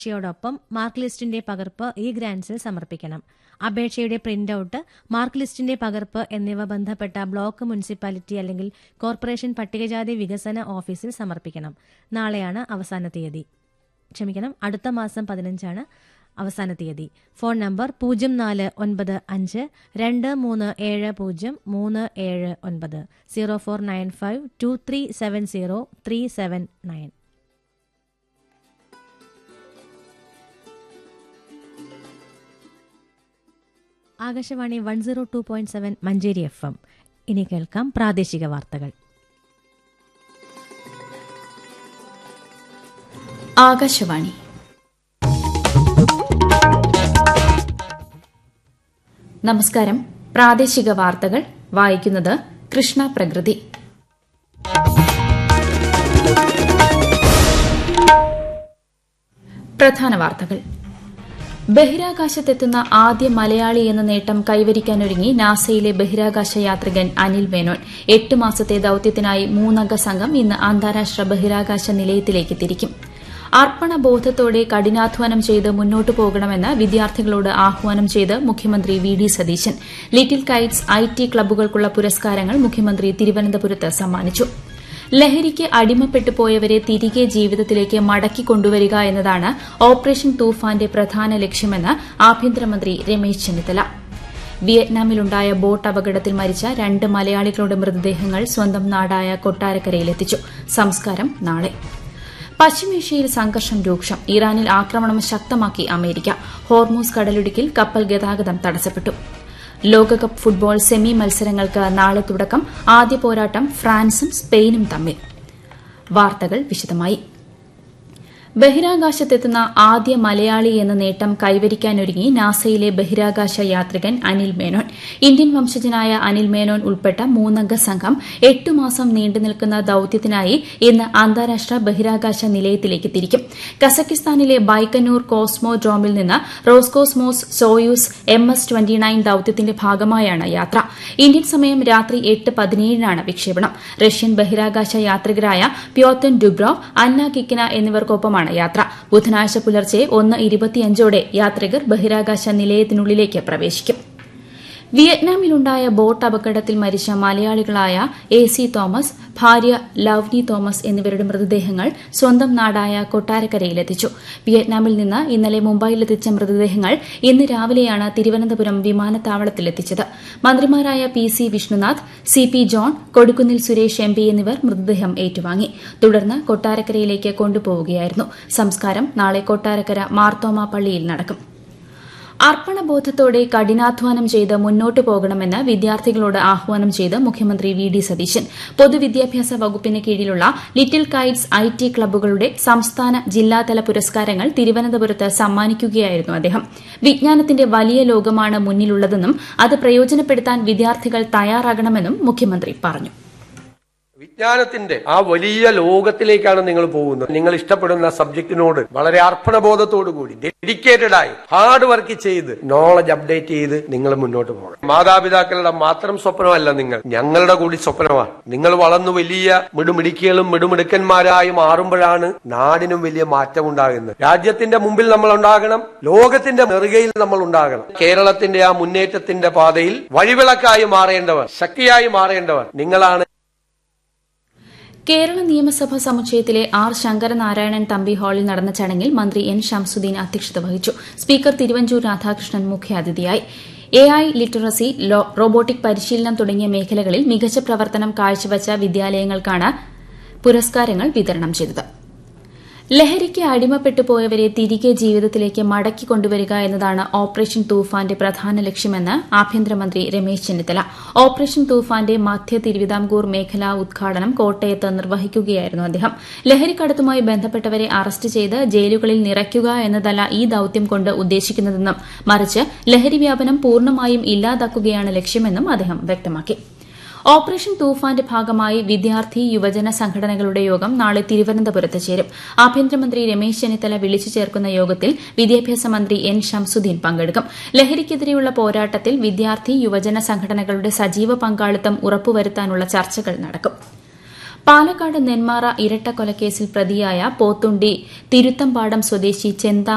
അപേക്ഷയോടൊപ്പം mark ലിസ്റ്റിന്റെ പകർപ്പ് E ഗ്രാൻസിൽ സമർപ്പിക്കണം അപേക്ഷയുടെ പ്രിന്റ് ഔട്ട് മാർക്ക് ലിസ്റ്റിന്റെ പകർപ്പ് എന്നിവ ബന്ധപ്പെട്ട ബ്ലോക്ക് മുനിസിപ്പാലിറ്റി അല്ലെങ്കിൽ കോർപ്പറേഷൻ പട്ടികജാതി വികസന ഓഫീസിൽ സമർപ്പിക്കണം നാളെയാണ് അവസാന തീയതി ക്ഷമിക്കണം അടുത്ത മാസം പതിനഞ്ചാണ് അവസാന തീയതി ഫോൺ നമ്പർ പൂജ്യം നാല് ഒൻപത് അഞ്ച് രണ്ട് മൂന്ന് ഏഴ് പൂജ്യം മൂന്ന് ഏഴ് ഒൻപത് zero four nine five two three seven zero three seven nine Akashvani one zero two point seven Manjeri F M ഇനി കേൾക്കാം പ്രാദേശിക വാർത്തകൾ ആകാശവാണി നമസ്കാരം പ്രാദേശിക വാർത്തകൾ വായിക്കുന്നത് കൃഷ്ണ പ്രകൃതി പ്രധാന വാർത്തകൾ ബഹിരാകാശത്തെത്തുന്ന ആദ്യ മലയാളി എന്ന നേട്ടം കൈവരിക്കാനൊരുങ്ങി നാസയിലെ ബഹിരാകാശ യാത്രികൻ അനിൽ മേനോൻ എട്ട് മാസത്തെ ദൌത്യത്തിനായി മൂന്നംഗ സംഘം ഇന്ന് അന്താരാഷ്ട്ര ബഹിരാകാശ നിലയത്തിലേക്ക് തിരിക്കും അർപ്പണബോധത്തോടെ കഠിനാധ്വാനം ചെയ്ത് മുന്നോട്ടു പോകണമെന്ന് വിദ്യാർത്ഥികളോട് ആഹ്വാനം ചെയ്ത് മുഖ്യമന്ത്രി V D Satheesan little kites I T ക്ലബ്ബുകൾക്കുള്ള പുരസ്കാരങ്ങൾ മുഖ്യമന്ത്രി തിരുവനന്തപുരത്ത് സമ്മാനിച്ചു ലഹരിക്ക് അടിമപ്പെട്ടു പോയവരെ തിരികെ ജീവിതത്തിലേക്ക് മടക്കി കൊണ്ടുവരിക എന്നതാണ് ഓപ്പറേഷൻ തൂഫാന്റെ പ്രധാന ലക്ഷ്യമെന്ന് ആഭ്യന്തരമന്ത്രി രമേശ് ചെന്നിത്തല വിയറ്റ്നാമിലുണ്ടായ ബോട്ട് അപകടത്തിൽ മരിച്ച രണ്ട് മലയാളികളുടെ മൃതദേഹങ്ങൾ സ്വന്തം നാടായ കൊട്ടാരക്കരയിലെത്തിച്ചു സംസ്കാരം നാളെ പശ്ചിമേഷ്യയിൽ സംഘർഷം രൂക്ഷം ഇറാനിൽ ആക്രമണം ശക്തമാക്കി അമേരിക്ക ഹോർമൂസ് കടലിടുക്കിൽ കപ്പൽ ഗതാഗതം തടസ്സപ്പെട്ടു ലോകകപ്പ് ഫുട്ബോൾ സെമി മത്സരങ്ങൾക്ക് നാളെ തുടക്കം ആദ്യ പോരാട്ടം ഫ്രാൻസും സ്പെയിനും തമ്മിൽ വാർത്തകൾ വിശദമായി ബഹിരാകാശത്തെത്തുന്ന ആദ്യ മലയാളി എന്ന നേട്ടം കൈവരിക്കാനൊരുങ്ങി നാസയിലെ ബഹിരാകാശ യാത്രികൻ അനിൽ മേനോൻ ഇന്ത്യൻ വംശജനായ അനിൽ മേനോൻ ഉൾപ്പെട്ട മൂന്നംഗ സംഘം എട്ട് മാസം നീണ്ടുനിൽക്കുന്ന ദൌത്യത്തിനായി ഇന്ന് അന്താരാഷ്ട്ര ബഹിരാകാശ നിലയത്തിലേക്ക് തിരിക്കും കസക്കിസ്ഥാനിലെ ബൈക്കനൂർ കോസ്മോഡ്രോമിൽ നിന്ന് Roscosmos Soyuz M S twenty nine ദൌത്യത്തിന്റെ ഭാഗമായാണ് യാത്ര ഇന്ത്യൻ സമയം രാത്രി എട്ട് പതിനേഴിനാണ് വിക്ഷേപണം റഷ്യൻ ബഹിരാകാശ യാത്രികരായ പ്യോത്തൻ ഡുബ്രോവ് അന്ന കിക്കിന എന്നിവർക്കൊപ്പമാണ് യാത്ര ബുധനാഴ്ച പുലർച്ചെ ഒന്ന് ഇരുപത്തിയഞ്ചോടെ യാത്രികർ ബഹിരാകാശ നിലയത്തിനുള്ളിലേക്ക് പ്രവേശിക്കും വിയറ്റ്നാമിലുണ്ടായ ബോട്ട് അപകടത്തിൽ മരിച്ച മലയാളികളായ എ സി തോമസ് ഭാര്യ ലവ്നി തോമസ് എന്നിവരുടെ മൃതദേഹങ്ങൾ സ്വന്തം നാടായ കൊട്ടാരക്കരയിലെത്തിച്ചു വിയറ്റ്നാമിൽ നിന്ന് ഇന്നലെ മുംബൈയിലെത്തിച്ച മൃതദേഹങ്ങൾ ഇന്ന് രാവിലെയാണ് തിരുവനന്തപുരം വിമാനത്താവളത്തിലെത്തിച്ചത് മന്ത്രിമാരായ P C Vishnunath C P John Kodikunnil Suresh M P എന്നിവർ മൃതദേഹം ഏറ്റുവാങ്ങി തുടർന്ന് കൊട്ടാരക്കരയിലേക്ക് കൊണ്ടുപോവുകയായിരുന്നു സംസ്കാരം നാളെ കൊട്ടാരക്കര മാർത്തോമ പള്ളിയിൽ നടക്കും അർപ്പണബോധത്തോടെ കഠിനാധ്വാനം ചെയ്ത് മുന്നോട്ടു പോകണമെന്ന് വിദ്യാർത്ഥികളോട് ആഹ്വാനം ചെയ്ത് മുഖ്യമന്ത്രി വി ഡി സതീശൻ പൊതുവിദ്യാഭ്യാസ വകുപ്പിന് കീഴിലുള്ള ലിറ്റിൽ കൈറ്റ്സ് ഐ ടി ക്ലബ്ബുകളുടെ സംസ്ഥാന ജില്ലാതല പുരസ്കാരങ്ങൾ തിരുവനന്തപുരത്ത് സമ്മാനിക്കുകയായിരുന്നു അദ്ദേഹം വിജ്ഞാനത്തിന്റെ വലിയ ലോകമാണ് മുന്നിലുള്ളതെന്നും അത് പ്രയോജനപ്പെടുത്താൻ വിദ്യാർത്ഥികൾ തയ്യാറാകണമെന്നും മുഖ്യമന്ത്രി പറഞ്ഞു വിജ്ഞാനത്തിന്റെ ആ വലിയ ലോകത്തിലേക്കാണ് നിങ്ങൾ പോകുന്നത് നിങ്ങൾ ഇഷ്ടപ്പെടുന്ന സബ്ജക്റ്റിനോട് വളരെ അർപ്പണബോധത്തോടു കൂടി ഡെഡിക്കേറ്റഡ് ആയി ഹാർഡ് വർക്ക് ചെയ്ത് നോളജ് അപ്ഡേറ്റ് ചെയ്ത് നിങ്ങൾ മുന്നോട്ട് പോകണം മാതാപിതാക്കളുടെ മാത്രം സ്വപ്നമല്ല നിങ്ങൾ ഞങ്ങളുടെ കൂടി സ്വപ്നമാണ് നിങ്ങൾ വളർന്നു വലിയ മിടുമിടുക്കികളും മിടുമിടുക്കന്മാരായി മാറുമ്പോഴാണ് നാടിനും വലിയ മാറ്റം ഉണ്ടാകുന്നത് രാജ്യത്തിന്റെ മുമ്പിൽ നമ്മൾ ഉണ്ടാകണം ലോകത്തിന്റെ നെറുകയിൽ നമ്മൾ ഉണ്ടാകണം കേരളത്തിന്റെ ആ മുന്നേറ്റത്തിന്റെ പാതയിൽ വഴിവിളക്കായി മാറേണ്ടവർ ശക്തിയായി മാറേണ്ടവർ നിങ്ങളാണ് കേരള നിയമസഭാ സമുച്ചയത്തിലെ ആർ ശങ്കരനാരായണൻ തമ്പി ഹാളിൽ നടന്ന ചടങ്ങിൽ മന്ത്രി എൻ ഷംസുദ്ദീൻ അധ്യക്ഷത വഹിച്ചു സ്പീക്കർ തിരുവഞ്ചൂർ രാധാകൃഷ്ണൻ മുഖ്യാതിഥിയായി എ ഐ ലിറ്ററസി റോബോട്ടിക് പരിശീലനം തുടങ്ങിയ മേഖലകളിൽ മികച്ച പ്രവർത്തനം കാഴ്ചവച്ച വിദ്യാലയങ്ങൾക്കാണ് പുരസ്കാരങ്ങൾ വിതരണം ചെയ്തത് ലഹരിക്ക് അടിമപ്പെട്ടു പോയവരെ തിരികെ ജീവിതത്തിലേക്ക് മടക്കി കൊണ്ടുവരിക എന്നതാണ് ഓപ്പറേഷൻ തൂഫാന്റെ പ്രധാന ലക്ഷ്യമെന്ന് ആഭ്യന്തരമന്ത്രി രമേശ് ചെന്നിത്തല ഓപ്പറേഷൻ തൂഫാന്റെ മധ്യ തിരുവിതാംകൂർ മേഖലാ ഉദ്ഘാടനം കോട്ടയത്ത് നിർവഹിക്കുകയായിരുന്നു അദ്ദേഹം ലഹരിക്കടത്തുമായി ബന്ധപ്പെട്ടവരെ അറസ്റ്റ് ചെയ്ത് ജയിലുകളിൽ നിറയ്ക്കുക എന്നതല്ല ഈ ദൌത്യം കൊണ്ട് ഉദ്ദേശിക്കുന്നതെന്നും മറിച്ച് ലഹരി വ്യാപനം പൂർണ്ണമായും ഇല്ലാതാക്കുകയാണ് ലക്ഷ്യമെന്നും അദ്ദേഹം വ്യക്തമാക്കി ഓപ്പറേഷൻ തൂഫാന്റെ ഭാഗമായി വിദ്യാർത്ഥി യുവജന സംഘടനകളുടെ യോഗം നാളെ തിരുവനന്തപുരത്ത് ചേരും ആഭ്യന്തരമന്ത്രി രമേശ് ചെന്നിത്തല വിളിച്ചു ചേർക്കുന്ന യോഗത്തിൽ വിദ്യാഭ്യാസ മന്ത്രി എൻ ഷംസുദ്ദീൻ പങ്കെടുക്കും ലഹരിക്കെതിരെയുള്ള പോരാട്ടത്തിൽ വിദ്യാർത്ഥി യുവജന സംഘടനകളുടെ സജീവ പങ്കാളിത്തം ഉറപ്പുവരുത്താനുള്ള ചർച്ചകൾ നടക്കും പാലക്കാട് നെന്മാറ ഇരട്ടക്കൊലക്കേസിൽ പ്രതിയായ പോത്തുണ്ടി തിരുത്തമ്പാടം സ്വദേശി ചെന്താ